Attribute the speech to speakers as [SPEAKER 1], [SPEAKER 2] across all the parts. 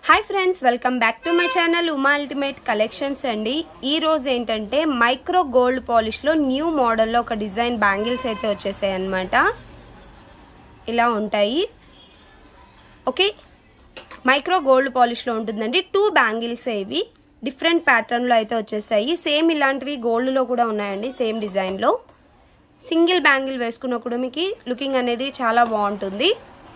[SPEAKER 1] hi friends welcome back to my channel Uma ultimate collections అండి ఈ రోజు ఏంటంటే మైక్రో గోల్డ్ పాలిష్లో న్యూ మోడల్లో ఒక డిజైన్ బ్యాంగిల్స్ అయితే వచ్చేసాయి అనమాట ఇలా ఉంటాయి ఓకే మైక్రో గోల్డ్ పాలిష్లో ఉంటుందండి టూ బ్యాంగిల్స్ ఇవి డిఫరెంట్ ప్యాటర్న్లో అయితే వచ్చేసాయి సేమ్ ఇలాంటివి గోల్డ్లో కూడా ఉన్నాయండి సేమ్ డిజైన్లో సింగిల్ బ్యాంగిల్ వేసుకున్నప్పుడు మీకు లుకింగ్ అనేది చాలా బాగుంటుంది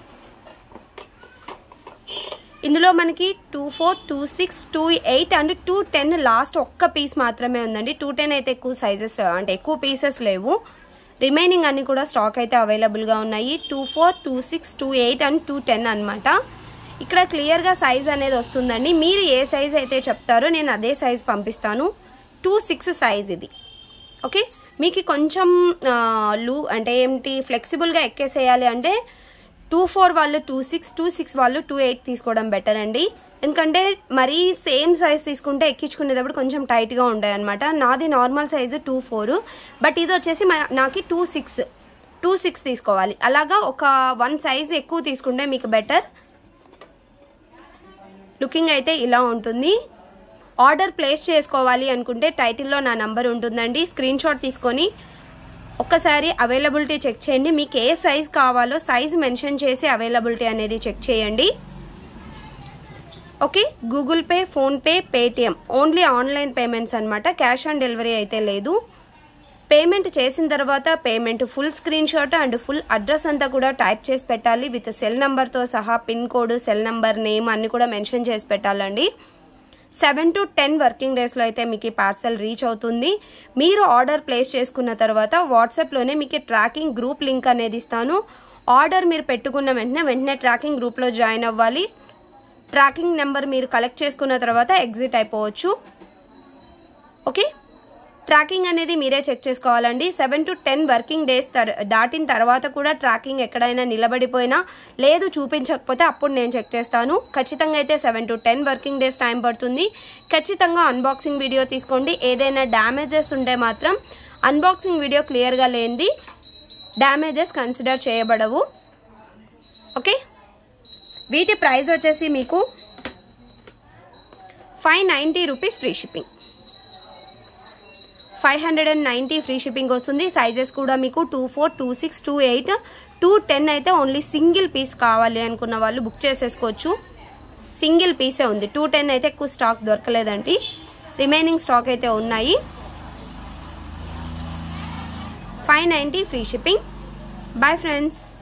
[SPEAKER 1] ఇందులో మనకి two four two six two eight and two ten last ఒక్క పీస్ మాత్రమే ఉందండి టూ టెన్ అయితే ఎక్కువ సైజెస్ అంటే ఎక్కువ పీసెస్ లేవు రిమైనింగ్ అన్ని కూడా స్టాక్ అయితే అవైలబుల్గా ఉన్నాయి two four two six two eight and two ten అనమాట ఇక్కడ క్లియర్గా సైజ్ అనేది వస్తుందండి మీరు ఏ సైజ్ అయితే చెప్తారో నేను అదే సైజ్ పంపిస్తాను టూ సిక్స్ సైజ్ ఇది ఓకే మీకు కొంచెం లూ అంటే ఏంటి ఫ్లెక్సిబుల్గా ఎక్కేసేయాలి అంటే టూ ఫోర్ వాళ్ళు టూ సిక్స్ టూ సిక్స్ వాళ్ళు టూ ఎయిట్ తీసుకోవడం బెటర్ అండి ఎందుకంటే మరీ సేమ్ సైజ్ తీసుకుంటే ఎక్కించుకునేటప్పుడు కొంచెం టైట్గా ఉంటాయి అనమాట నాది normal size two four but ఇది వచ్చేసి నాకు టూ సిక్స్ టూ సిక్స్ తీసుకోవాలి అలాగా ఒక వన్ సైజ్ ఎక్కువ తీసుకుంటే మీకు బెటర్ లుకింగ్ అయితే ఇలా ఉంటుంది ఆర్డర్ ప్లేస్ చేసుకోవాలి అనుకుంటే టైటిల్లో నా నంబర్ ఉంటుందండి స్క్రీన్ షాట్ తీసుకొని ఒక్కసారి అవైలబిలిటీ చెక్ చేయండి మీకు ఏ సైజ్ కావాలో సైజ్ మెన్షన్ చేసి అవైలబిలిటీ అనేది చెక్ చేయండి okay Google Pay PhonePe Paytm only online payments అనమాట క్యాష్ ఆన్ డెలివరీ అయితే లేదు పేమెంట్ చేసిన తర్వాత payment full screenshot and full address అంతా కూడా టైప్ చేసి పెట్టాలి విత్ సెల్ నెంబర్తో సహా pin code cell number name అన్ని కూడా మెన్షన్ చేసి పెట్టాలండి సెవెన్ టు టెన్ వర్కింగ్ డేస్లో అయితే మీకు ఈ పార్సల్ రీచ్ అవుతుంది మీరు ఆర్డర్ ప్లేస్ చేసుకున్న తర్వాత వాట్సాప్లోనే మీకు ట్రాకింగ్ గ్రూప్ లింక్ అనేది ఇస్తాను ఆర్డర్ మీరు పెట్టుకున్న వెంటనే వెంటనే ట్రాకింగ్ గ్రూప్లో జాయిన్ అవ్వాలి ట్రాకింగ్ నెంబర్ మీరు కలెక్ట్ చేసుకున్న తర్వాత ఎగ్జిట్ అయిపోవచ్చు ఓకే ట్రాకింగ్ అనేది మీరే చెక్ చేసుకోవాలండి seven to ten working days దాటిన తర్వాత కూడా ట్రాకింగ్ ఎక్కడైనా నిలబడిపోయినా లేదు చూపించకపోతే అప్పుడు నేను చెక్ చేస్తాను ఖచ్చితంగా అయితే seven to ten working days time పడుతుంది ఖచ్చితంగా అన్బాక్సింగ్ వీడియో తీసుకోండి ఏదైనా డ్యామేజెస్ ఉంటే మాత్రం అన్బాక్సింగ్ వీడియో క్లియర్గా లేనిది డ్యామేజెస్ కన్సిడర్ చేయబడవు ఓకే వీటి ప్రైస్ వచ్చేసి మీకు five ninety rupees free shipping five hundred and ninety free shipping వస్తుంది సైజెస్ కూడా మీకు two four two six two eight two ten అయితే ఓన్లీ సింగిల్ పీస్ కావాలి అనుకున్న వాళ్ళు బుక్ చేసేసుకోవచ్చు సింగిల్ పీసే ఉంది టూ టెన్ అయితే ఎక్కువ స్టాక్ దొరకలేదండి రిమైనింగ్ స్టాక్ అయితే ఉన్నాయి five ninety free shipping bye friends